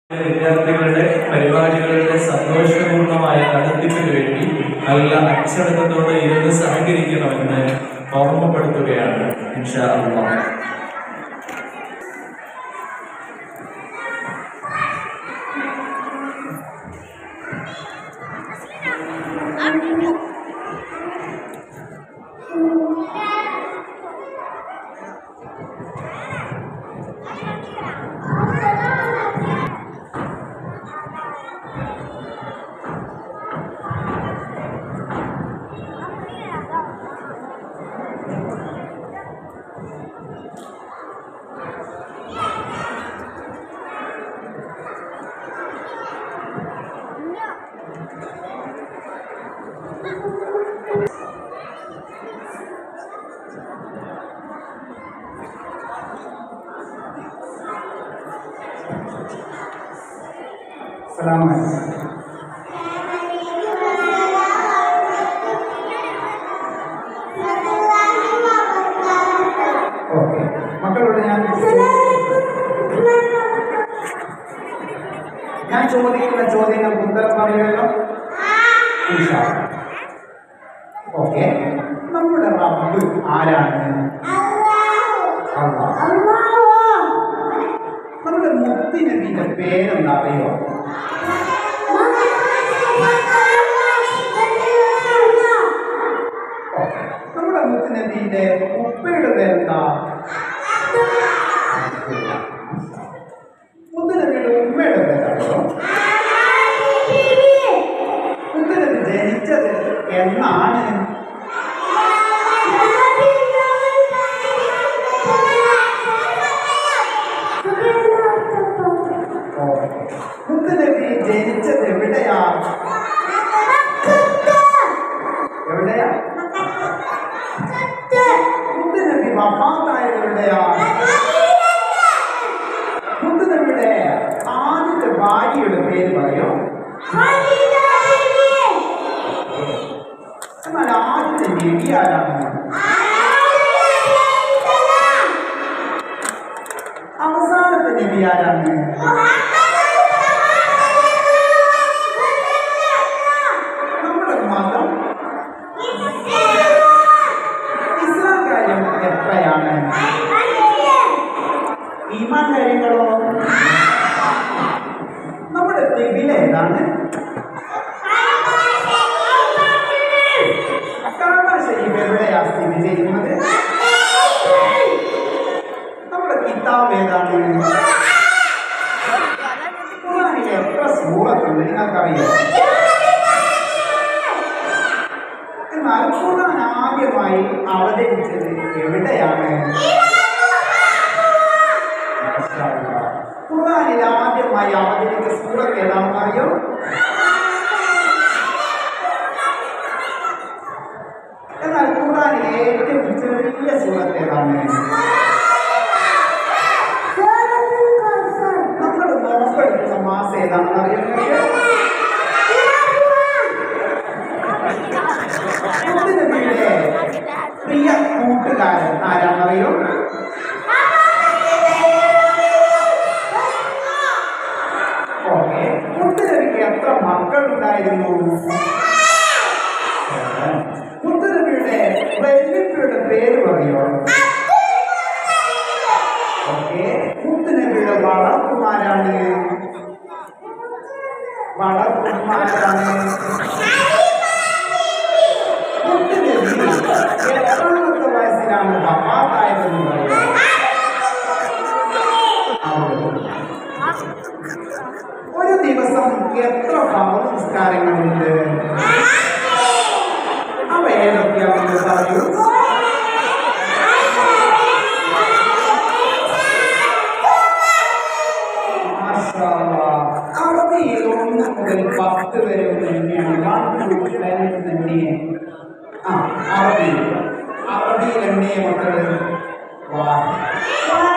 വിദ്യാർത്ഥികളുടെ പരിപാടികളുടെ സന്തോഷപൂർണമായ നടത്തിപ്പിന് വേണ്ടി നല്ല അച്ചടക്കത്തോടെ ഇരുന്ന് സഹകരിക്കണമെന്ന് ഓർമ്മപ്പെടുത്തുകയാണ് ഇൻഷാ അള്ളാഹ് അസ്സലാമു അലൈക്കും ഓക്കെ മക്കളോട് ഞാൻ ഞാൻ ചോദിക്കുന്ന ചോദ്യങ്ങൾക്ക് ഉത്തരം പറയുമല്ലോ ഓക്കെ നമ്മുടെ റബ്ബ് ആരാണ് അള്ളാഹ്. നമ്മുടെ മുത്തി നബിയുടെ പേരെന്താ അറിയോ ഓക്കെ നമ്മുടെ മുത്തി നബിയുടെ ഉപ്പയുടെ പേരെന്താ മുത്ത് നബിയുടെ ഉമ്മയുടെ പേരാണോ മുത്ത് നബി ജനിച്ചത് എന്നാണ് ഓക്കെ മുത്ത് നബി ജനിച്ചത് എവിടെയാ എവിടെയാ മുത്ത് നബി വഫാത്തായത് എവിടെയാ മുത്ത് നബിയുടെ ആദ്യത്തെ ഭാര്യയുടെ പേര് പറയോ എന്നാൽ ആദ്യത്തെ നബി ആരാണ് അവസാനത്തെ നബി ആരാണ് നമ്മുടെ മതം ഇസ്ലാം കാര്യം എത്രയാണ് ഈമാൻ കാര്യങ്ങളോ നമ്മുടെ തെബില ഏതാണ് കാബ ശരീഫ് എവിടെയാ സ്ഥിതി ചെയ്യുന്നത് നമ്മുടെ കിതാബ് ഏതാണ് ഖുർആനിൽ എത്ര സൂറത്തുണ്ട് നിങ്ങൾക്കറിയാം എന്നാൽ ഖുർആൻ ആദ്യമായി അവതരിച്ചത് എവിടെയാണ് മാഷാഅല്ലാഹ്. ഖുർആനിൽ ആദ്യമായി അവതരിച്ച സൂറത്ത് ഏതാണെന്ന് അറിയോ എന്നാൽ ഖുർആനിലെ ഏറ്റവും ചെറിയ സൂറത്ത് ഏതാണ് നമ്മൾ നോമ്പെടുക്കുന്ന മാസം ഏതാണെന്ന് അറിയുന്നത് നബിയുടെ പ്രിയ കൂട്ടുകാരൻ ആരാണെന്നറിയോ ഓക്കെ മുത്തുനബിക്ക് എത്ര മക്കളുണ്ടായിരുന്നു മുത്തുനബിയുടെ വല്യപ്പയുടെ പേര് പറയോ ഓക്കെ മുത്തുനബിയുടെ വളർത്തുമാരാണ് വളർത്തുമാരാണ് മുത്തുനബി എത്രാമത്തെ വയസ്സിലാണ് വഫാത്തായതെന്ന് പറയോ ഒരു ദിവസം എത്ര ഭവന നിസ്കാരങ്ങളുണ്ട് അവ ഏതൊക്കെയാണെന്ന് പറയൂ മാഷാ അല്ലാഹ്. അറബിയിൽ ഒന്ന് മുതൽ പത്ത് വരെ തന്നെയാണ് വൺ ടു ടെൻ തന്നെ ആ അറബിയിൽ അറബിയിൽ എണ്ണയെ മക്കള് വാ